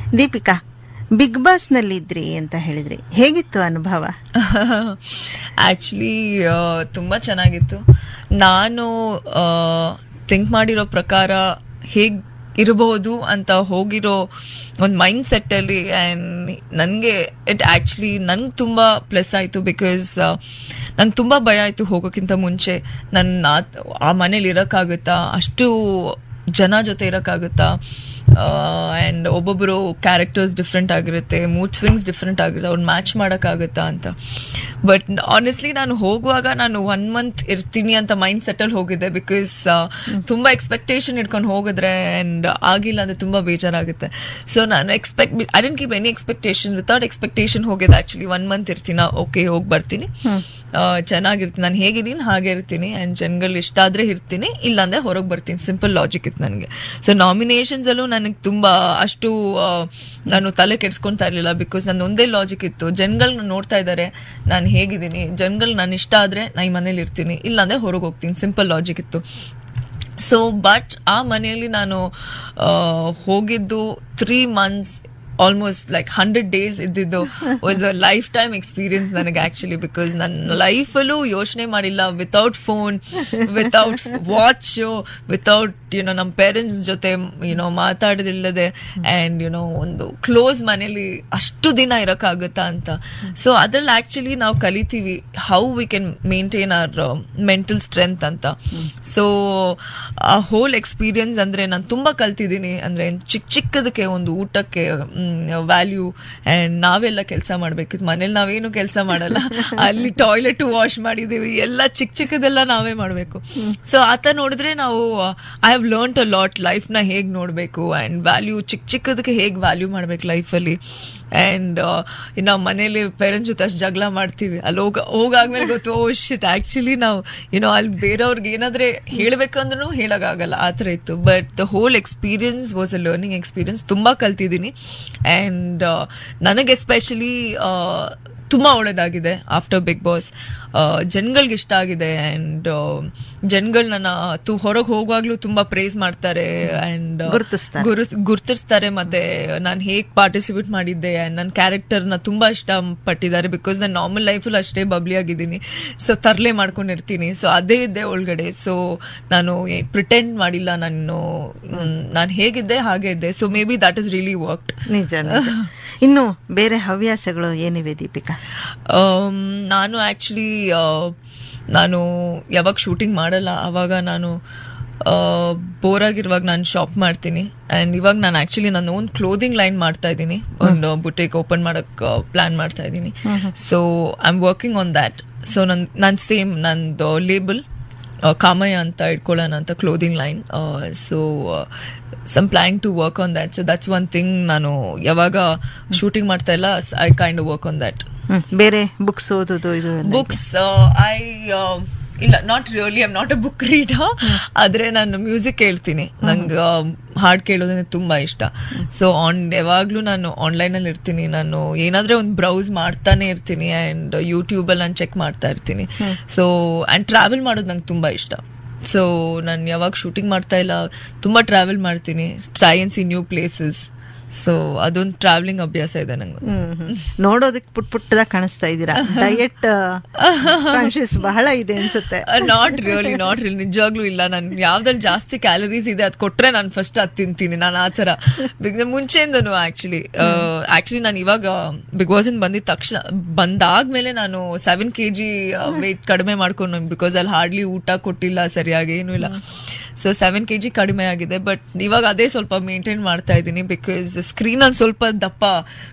Deepika big boss ನಲ್ಲಿ ಇದ್ರಿ ಅಂತ ಹೇಳಿದ್ರಿ ಹೇಗಿತ್ತು ಅನುಭವ ಆಕ್ಚುಲಿ ತುಂಬಾ ಚೆನ್ನಾಗಿತ್ತು ನಾನು ಥಿಂಕ್ ಮಾಡಿರೋ ಪ್ರಕಾರ ಹೇಗ್ ಇರಬಹುದು ಅಂತ ಹೋಗಿರೋ ಒಂದು ಮೈಂಡ್ ಸೆಟ್ ಅಲ್ಲಿ ಆ್ಯಂಡ್ ನನಗೆ ಇಟ್ ಆಕ್ಚುಲಿ ನನ್ಗೆ ತುಂಬಾ ಪ್ಲಸ್ ಆಯ್ತು ಬಿಕಾಸ್ ನಂಗೆ ತುಂಬಾ ಭಯ ಆಯ್ತು ಹೋಗೋಕ್ಕಿಂತ ಮುಂಚೆ ನನ್ನ ಆ- ಆ ಮನೇಲಿ ಇರೋಕ್ಕಾಗುತ್ತಾ ಅಷ್ಟು ಜನ ಜೊತೆ ಇರೋಕ್ಕಾಗುತ್ತಾ ಆ್ಯಂಡ್ ಒಬ್ಬೊಬ್ಬರು ಕ್ಯಾರೆಕ್ಟರ್ಸ್ ಡಿಫ್ರೆಂಟ್ ಆಗಿರುತ್ತೆ ಮೂಡ್ ಸ್ವಿಂಗ್ಸ್ ಡಿಫ್ರೆಂಟ್ ಆಗಿರುತ್ತೆ ಅವ್ರು ಮ್ಯಾಚ್ ಮಾಡೋಕ್ಕಾಗುತ್ತಾ ಅಂತ ಬಟ್ ಆನೆಸ್ಟ್ಲಿ ನಾನು ಹೋಗುವಾಗ ನಾನು ಒನ್ ಮಂತ್ ಇರ್ತೀನಿ ಅಂತ ಮೈಂಡ್ ಸೆಟಲ್ ಹೋಗಿದ್ದೆ ಬಿಕಾಸ್ ತುಂಬಾ ಎಕ್ಸ್ಪೆಕ್ಟೇಷನ್ ಇಟ್ಕೊಂಡು ಹೋಗಿದ್ರೆ ಅಂಡ್ ಆಗಿಲ್ಲ ಅಂದ್ರೆ ತುಂಬಾ ಬೇಜಾರಾಗುತ್ತೆ ಸೊ ನಾನು expect I didn't keep any expectation without expectation ಹೋಗಿದ್ದೆ ಆಕ್ಚುಲಿ ಒನ್ ಮಂತ್ ಇರ್ತೀನ ಓಕೆ ಹೋಗಿ ಬರ್ತೀನಿ ಆ, ಚೆನ್ನಾಗಿರ್ತೀನಿ ನಾನು ಹೇಗಿದ್ದೀನಿ ಹಾಗೆ ಇರ್ತೀನಿ ಅಂಡ್ ಜನಗಳು ಇಷ್ಟ ಆದ್ರೆ ಇರ್ತೀನಿ ಇಲ್ಲಾಂದ್ರೆ ಹೊರಗೆ ಬರ್ತೀನಿ ಸಿಂಪಲ್ ಲಾಜಿಕ್ ಇತ್ತು ನನಗೆ ಸೊ ನಾಮಿನೇಷನ್ಸ್ ಅಲ್ಲೂ ನನಗೆ ತುಂಬಾ ಅಷ್ಟು ಆ, ನಾನು ತಲೆ ಕೆಡ್ಸ್ಕೊಂತಾ ಇರ್ಲಿಲ್ಲ ಬಿಕಾಸ್ ನನ್ನ ಒಂದೇ ಲಾಜಿಕ್ ಇತ್ತು ಜನಗಳನ್ನ ನೋಡ್ತಾ ಇದ್ದಾರೆ ನಾನು ಹೇಗಿದ್ದೀನಿ ಜನಗಳು ನಾನು ಇಷ್ಟ ಆದ್ರೆ ನಾ ಈ ಮನೇಲಿ ಇರ್ತೀನಿ ಇಲ್ಲಾಂದ್ರೆ ಹೊರಗೆ ಹೋಗ್ತೀನಿ ಸಿಂಪಲ್ ಲಾಜಿಕ್ ಇತ್ತು ಸೊ ಬಟ್ ಆ ಮನೆಯಲ್ಲಿ ನಾನು ಆ, ಹೋಗಿದ್ದು three months almost like hundred days ಇದ್ದಿದ್ದು was a life time experience ನನಗೆ ಆಕ್ಚುಲಿ ಬಿಕಾಸ್ ನನ್ನ ಲೈಫಲ್ಲೂ ಯೋಚನೆ ಮಾಡಿಲ್ಲ without phone without watch without you know ನಮ್ಮ ಪೇರೆಂಟ್ಸ್ ಜೊತೆ ಯುನೋ ಮಾತಾಡೋದಿಲ್ಲದೆ ಆ್ಯಂಡ್ ಯುನೋ ಒಂದು ಕ್ಲೋಸ್ ಮನೇಲಿ ಅಷ್ಟು ದಿನ ಇರೋಕ್ಕಾಗುತ್ತಾ ಅಂತ ಸೊ ಅದ್ರಲ್ಲಿ ಆಕ್ಚುಲಿ ನಾವು ಕಲಿತೀವಿ how we can maintain our mental strength ಅಂತ ಸೊ ಆ ಹೋಲ್ ಎಕ್ಸ್ಪೀರಿಯನ್ಸ್ ಅಂದ್ರೆ ನಾನು ತುಂಬಾ ಕಲ್ತಿದ್ದೀನಿ ಅಂದ್ರೆ ಚಿಕ್ಕ ಚಿಕ್ಕದಕ್ಕೆ ಒಂದು ಊಟಕ್ಕೆ ವ್ಯಾಲ್ಯೂ ಅಂಡ್ ನಾವೆಲ್ಲ ಕೆಲಸ ಮಾಡ್ಬೇಕಿತ್ತು ಮನೇಲಿ ನಾವೇನು ಕೆಲಸ ಮಾಡಲ್ಲ ಅಲ್ಲಿ ಟಾಯ್ಲೆಟ್ ವಾಶ್ ಮಾಡಿದೀವಿ ಎಲ್ಲ ಚಿಕ್ಕ ಚಿಕ್ಕದೆಲ್ಲ ನಾವೇ ಮಾಡಬೇಕು ಸೊ ಆತ ನೋಡಿದ್ರೆ ನಾವು I have learn a lot life ನ ಹೇಗ್ ನೋಡ್ಬೇಕು ಅಂಡ್ ವ್ಯಾಲ್ಯೂ ಚಿಕ್ಕ ಚಿಕ್ಕದಕ್ಕೆ ಹೇಗ್ ವ್ಯಾಲ್ಯೂ ಮಾಡ್ಬೇಕು ಲೈಫಲ್ಲಿ ಅಂಡ್ ನಾವು ಮನೇಲಿ ಪೇರೆಂಟ್ಸ್ ಜೊತೆ ಅಷ್ಟು ಜಗಳ ಮಾಡ್ತೀವಿ ಅಲ್ಲಿ ಹೋಗ ಹೋಗಾದ್ಮೇಲೆ ಗೊತ್ತು ಓ ಶಿಟ್ ಆಕ್ಚುಲಿ ನಾವು ಯುನೋ ಅಲ್ಲಿ ಬೇರೆಯವ್ರಿಗೆ ಏನಾದ್ರೆ ಹೇಳ್ಬೇಕಂದ್ರೂ ಹೇಳಕ್ಕಾಗಲ್ಲ ಆ ಥರ ಇತ್ತು but the whole experience was a learning experience ತುಂಬಾ ಕಲ್ತಿದ್ದೀನಿ ಅಂಡ್ ನನಗೆ ಎಸ್ಪೆಷಲಿ ತುಂಬಾ ಒಳ್ಳೇದಾಗಿದೆ ಆಫ್ಟರ್ ಬಿಗ್ ಬಾಸ್ ಜನಗಳಿಗೆ ಇಷ್ಟ ಆಗಿದೆ ಅಂಡ್ ಜನಗಳು ನನ್ನ ತು ಹೊರಗೆ ಹೋಗುವಾಗ್ಲೂ ತುಂಬಾ ಪ್ರೇಸ್ ಮಾಡ್ತಾರೆ ಅಂಡ್ ಗುರುತಿಸ್ತಾರೆ. ಗುರು ಗುರ್ತಿಸ್ತಾರೆ ಮತ್ತೆ ನಾನು ಹೇಗ್ ಪಾರ್ಟಿಸಿಪೇಟ್ ಮಾಡಿದ್ದೆ ನನ್ನ ಕ್ಯಾರೆಕ್ಟರ್ ನ ತುಂಬಾ ಇಷ್ಟ ಪಟ್ಟಿದ್ದಾರೆ ಬಿಕಾಸ್ ನಾನು ನಾರ್ಮಲ್ ಲೈಫಲ್ಲಿ ಅಷ್ಟೇ ಬಬ್ಲಿ ಆಗಿದ್ದೀನಿ ಸೊ ತರ್ಲೆ ಮಾಡ್ಕೊಂಡಿರ್ತೀನಿ ಸೊ ಅದೇ ಇದ್ದೆ ಒಳಗಡೆ ಸೊ ನಾನು ಪ್ರಿಟೆಂಡ್ ಮಾಡಿಲ್ಲ ನಾನು ನಾನು ಹೇಗಿದ್ದೆ ಹಾಗೆ ಇದ್ದೆ so maybe that is really worked ನಿಜ ನಿಜ. ಇನ್ನು ಬೇರೆ ಹವ್ಯಾಸಗಳು ಏನಿವೆ ದೀಪಿಕಾ ಆಮ್, ನಾನು ಆಕ್ಚುಲಿ ನಾನು ಯಾವಾಗ ಶೂಟಿಂಗ್ ಮಾಡಲ್ಲ ಅವಾಗ ನಾನು ಬೋರ್ ಆಗಿರುವಾಗ ನಾನು ಶಾಪ್ ಮಾಡ್ತೀನಿ ಅಂಡ್ ಇವಾಗ ನಾನು ಆಕ್ಚುಲಿ ನಾನು ಒಂದು ಕ್ಲೋದಿಂಗ್ ಲೈನ್ ಮಾಡ್ತಾ ಇದ್ದೀನಿ ಒಂದು ಬುಟೇಕ್ ಓಪನ್ ಮಾಡಕ್ ಪ್ಲಾನ್ ಮಾಡ್ತಾ ಇದ್ದೀನಿ so I am working on that so ನನ್ ನನ್ ಸೇಮ್ ನಂದು ಲೇಬಲ್ ಕಾಮಯ್ಯ ಅಂತ ಇಟ್ಕೊಳ್ಳೋಣ ಅಂತ clothing line so some plan to work on that so that's one thing ನಾನು ಯಾವಾಗ ಶೂಟಿಂಗ್ ಮಾಡ್ತಾ ಇಲ್ಲ I kind work on that hmm. ಬೇರೆ ಬುಕ್ಸ್ ಓದೋದು ಇದು ಎಲ್ಲ ಬುಕ್ಸ್ ಐ ಇಲ್ಲ not really I'm not a book reader ಆದ್ರೆ ನಾನು ಮ್ಯೂಸಿಕ್ ಕೇಳ್ತೀನಿ ನಂಗೆ ಹಾಡ್ ಕೇಳೋದಂದ್ರೆ ತುಂಬಾ ಇಷ್ಟ ಸೊ ಆನ್ ಯಾವಾಗ್ಲೂ ನಾನು ಆನ್ಲೈನ್ ಅಲ್ಲಿ ಇರ್ತೀನಿ ನಾನು ಏನಾದ್ರೆ ಒಂದು ಬ್ರೌಸ್ ಮಾಡ್ತಾನೆ ಇರ್ತೀನಿ ಅಂಡ್ ಯೂಟ್ಯೂಬ್ ಅಲ್ಲಿ ನಾನು ಚೆಕ್ ಮಾಡ್ತಾ ಇರ್ತೀನಿ ಸೊ ಅಂಡ್ ಟ್ರಾವೆಲ್ ಮಾಡೋದು ನಂಗೆ ತುಂಬಾ ಇಷ್ಟ ಸೊ ನಾನು ಯಾವಾಗ ಶೂಟಿಂಗ್ ಮಾಡ್ತಾ ಇಲ್ಲ ತುಂಬಾ ಟ್ರಾವೆಲ್ ಮಾಡ್ತೀನಿ try and see new places so ಅದೊಂದು ಟ್ರಾವೆಲಿಂಗ್ ಅಭ್ಯಾಸ ಇದೆ ನಂಗೆ ಹ್ಮ್ ಹ್ಮ್. ನೋಡೋದಕ್ಕೆ ಪುಟ್ ಪುಟ್ಟದಾಗ ಕಾಣಿಸ್ತಾ ಇದ್ದೀರಾ ಡಯಟ್ ಕಾನ್ಶಿಯಸ್ ಬಹಳ ಇದೆ ಅನ್ಸುತ್ತೆ ನಾಟ್ ರಿಯಲಿ ನಾಟ್ ರಿಯಲಿ ನಿಜವಾಗ್ಲೂ ಇಲ್ಲ ನಾನು ಯಾವ್ದ್ರಲ್ಲಿ ಜಾಸ್ತಿ ಕ್ಯಾಲರೀಸ್ ಇದೆ ಅದ್ ಕೊಟ್ರೆ ನಾನು ಫಸ್ಟ್ ಅದ್ ತಿಂತೀನಿ ನಾನು ಆತರ ಮುಂಚೆಯಿಂದನು ಆಕ್ಚುಲಿ ಆಕ್ಚುಲಿ ನಾನು ಇವಾಗ ಬಿಗ್ ಬಾಸ್ ಬಂದಿದ ತಕ್ಷಣ ಬಂದಾದ್ಮೇಲೆ ನಾನು ಸೆವೆನ್ ಕೆ ಜಿ ವೇಟ್ ಕಡಿಮೆ ಮಾಡ್ಕೊಂಡು ಬಿಕಾಸ್ ಅಲ್ಲಿ ಹಾರ್ಡ್ಲಿ ಊಟ ಕೊಟ್ಟಿಲ್ಲ ಸರಿಯಾಗಿ ಏನು ಇಲ್ಲ ಸೊ ಸೆವೆನ್ ಕೆ ಜಿ ಕಡಿಮೆ ಆಗಿದೆ ಬಟ್ ಇವಾಗ ಅದೇ ಸ್ವಲ್ಪ ಮೇಂಟೈನ್ ಮಾಡ್ತಾ ಇದ್ದೀನಿ ಬಿಕಾಸ್ ಸ್ಕ್ರೀನ್ ಅಲ್ಲಿ ಸ್ವಲ್ಪ ದಪ್ಪ